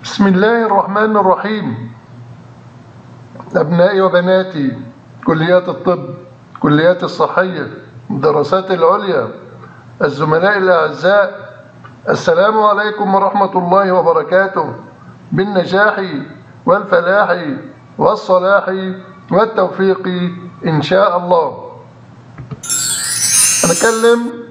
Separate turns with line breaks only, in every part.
بسم الله الرحمن الرحيم أبنائي وبناتي كليات الطب كليات الصحية الدراسات العليا الزملاء الأعزاء السلام عليكم ورحمة الله وبركاته بالنجاح والفلاح والصلاح والتوفيق إن شاء الله هنتكلم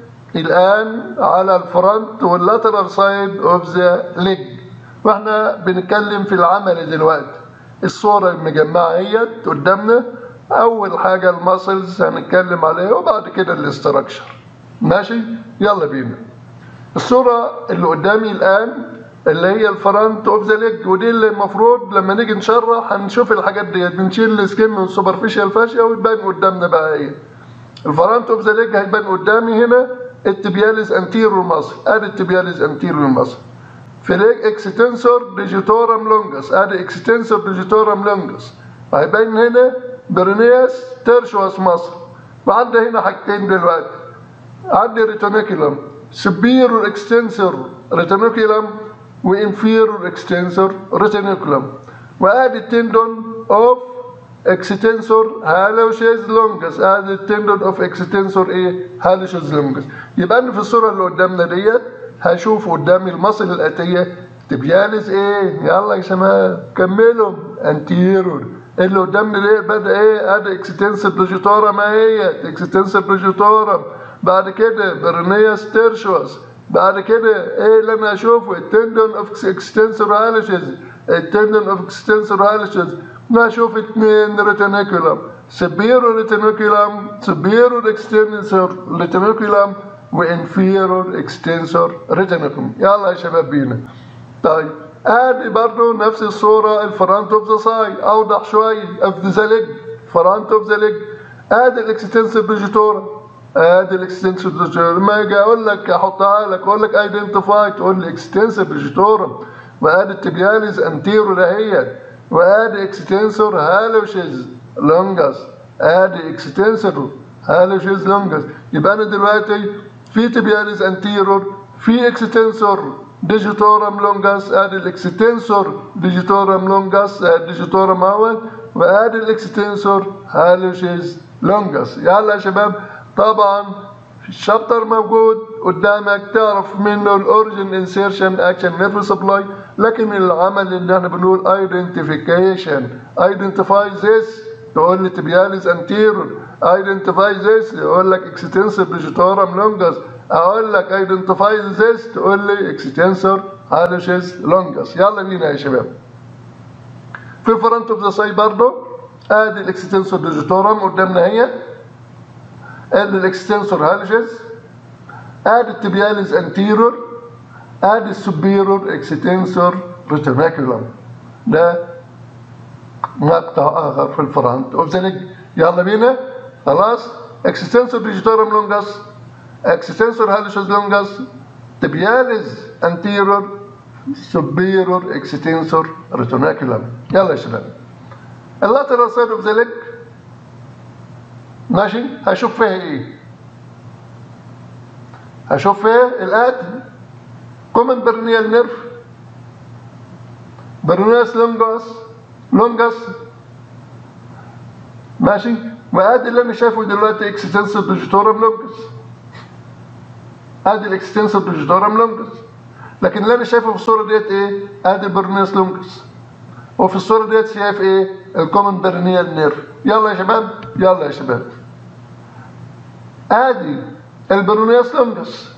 الآن على الفرونت واللاترال سايد اوف ذا ليج واحنا بنتكلم في العمل دلوقتي الصورة المجمعة اهيت قدامنا أول حاجة الماسلز هنتكلم عليها وبعد كده الاستراكشر ماشي يلا بينا الصورة اللي قدامي الآن اللي هي الفرونت اوف ذا ليج ودي اللي المفروض لما نيجي نشرح هنشوف الحاجات ديت بنشيل السكين من السوبرفيشال فاشيا وتبان قدامنا بقى ايه الفرونت اوف ذا ليج هيبان قدامي هنا التبياليز انتيرور ماسل ادي التبياليز انتيرور ماسل في ليج اكستنسور ديجيتورم لونجس ادي اكستنسور ديجيتورم لونجس هيبان هنا برينياس تيرشوس ماسل وعندي هنا حاجتين دلوقتي عندي ريتونيكولم superior extensor retinoculum وانفيرور اكستنسور ريتينيكولم وادي التندون اوف اكستنسور هالوشيز لونجس ادي التندون اوف اكستنسور ايه هالوشيز لونجس يبقى انا في الصوره اللي قدامنا ديت هشوف قدامي المصل الاتيه تبياليز ايه يلا يا شباب كملوا انتيرور اللي قدامنا دي بدا ايه ادي اكستنسور ديجيتورم اهي اكستنسور ديجيتورم بعد كده برنياس تيرشوس بعد كده ايه اللي انا اشوفه التندون اوف اكستنسور هالوشيز التندون اوف اكستنسور هالوشيز ما اشوف اثنين ريتينيكولم سبيرو ريتينيكولم سبيرو اكستنسور ريتينيكولم وانفيرور اكستنسور ريتينيكولم يلا يا شباب بينا طيب ادي برضو نفس الصورة الفرونت اوف ذا ساي اوضح شوية اوف ذا ليج فرونت اوف ذا ليج ادي الاكستنسور ديجيتورا ادي الاكستنسور ديجيتورا لما اجي اقول لك احطها لك اقول لك ايدنتيفاي تقول لي اكستنسور ديجيتورا وادي التبياليز انتيرو اهيت وادي اكستنسور هالوشيز لونجس ادي اكستنسور هالوشيز لونجس يبقى انا دلوقتي في تبياليز انتيرور في اكستنسور ديجيتورم لونجاس ادي الاكستنسور ديجيتورم لونجاس ديجيتورم اول وادي الاكستنسور هالوشيز لونجاس يلا يا شباب طبعا الشابتر موجود قدامك تعرف منه الاوريجن انسيرشن اكشن نيرف سبلاي لكن العمل اللي احنا بنقول ايدنتيفيكيشن ايدنتيفاي ذس تقول لي تبياليز انتيرور ايدنتيفاي ذس يقول لك اكستنسور ديجيتورم لونجاس اقول لك ايدنتيفاي ذس تقول لي اكستنسور هالوشيز لونجس يلا بينا يا شباب في الفرونت اوف ذا ساي برضه ادي الاكستنسور ديجيتورم قدامنا هي ادي الاكستنسور هالوشيز ادي التبياليز انتيرور ادي السوبيرور اكستنسور ريتينيكولم ده مقطع اخر في الفرونت اوف ذا ليج يلا بينا خلاص اكستنسور ديجيتورم لونجس extensor hallucis longus tibialis anterior superior extensor retinaculum يلا يا شباب اللاترال سايد اوف ذا ليج ماشي هشوف فيها ايه هشوف فيها الاتي كومن برنيال نيرف برنياس لونجاس لونجاس ماشي وادي اللي انا شايفه دلوقتي اكستنسور ديجيتورم لونجس ادي الاكستنسور ديجيتورم لونجس لكن اللي انا شايفه في الصوره ديت ايه ادي برنيس لونجس وفي الصوره ديت شايف ايه الكومن برنيال نيرف يلا يا شباب يلا يا شباب ادي البرونياس لونجس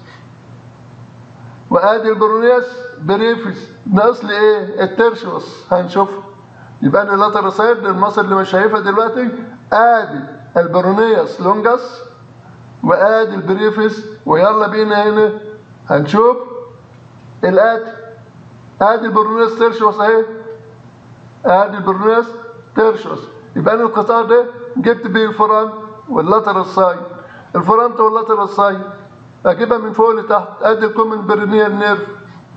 وادي البرونياس بريفيس ناقص لي ايه الترشوس هنشوفه يبقى انا اللاتر سايد المصل اللي مش شايفها دلوقتي ادي البرونياس لونجس وادي البريفس ويلا بينا هنا هنشوف الاتي ادي البرونيس ترشوس اهي ادي البرونيس ترشوس يبقى انا القطاع ده جبت بيه الفرونت واللاترال سايد الفرونت واللاترال سايد اجيبها من فوق لتحت ادي الكومن برينيال نيرف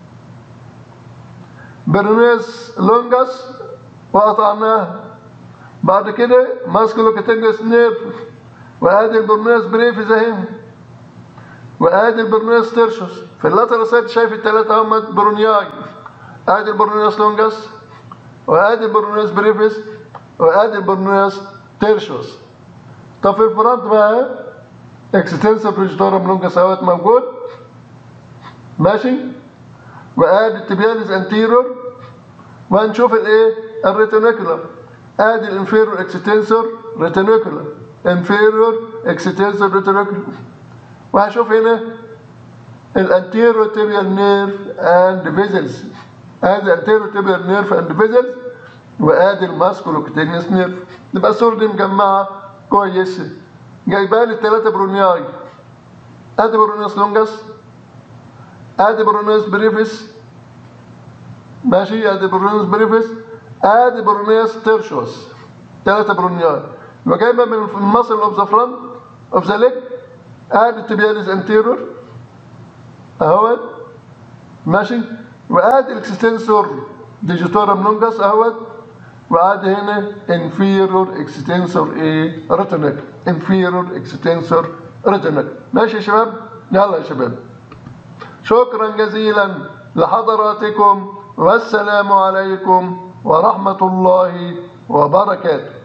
برونيس لونجس وقطعناها بعد كده ماسكولو كاتنجس نيرف وادي البرناس بريفز اهي وادي البرناس ترشوس في اللاتر سايد شايف الثلاثه هم برونياي ادي البرونيوس لونجس وادي البرونيوس بريفس وادي البرونيوس تيرشوس طب في الفرونت بقى اكستنسور بريجيتورم لونجس اهوت موجود ماشي وادي التبياليز انتيرور وهنشوف الايه الريتينيكولار ادي الانفيرور اكستنسور ريتينيكولار انفيرور اكستنسور ريتينيكولار وهشوف هنا الانتيرو تيبيال نيرف اند فيزلز ادي الانتيرو تيبيال نيرف اند فيزلز وادي الماسكولوكتينيوس نيرف تبقى الصورة دي مجمعة كويسة جايبها لي الثلاثة برونياي ادي برونيوس لونجس ادي برونيوس بريفس ماشي ادي برونيوس بريفس ادي برونيوس تيرشوس ثلاثة برونياي يبقى جايبها من المصل اوف ذا فرونت اوف ذا ليج ادي التبياليز انتيرور اهوت ماشي وادي الاكستنسور ديجيتورم لونجس اهوت وادي هنا انفيرور اكستنسور ايه ريتينيك انفيرور اكستنسور ريتينيك ماشي يا شباب يلا يا شباب شكرا جزيلا لحضراتكم والسلام عليكم ورحمة الله وبركاته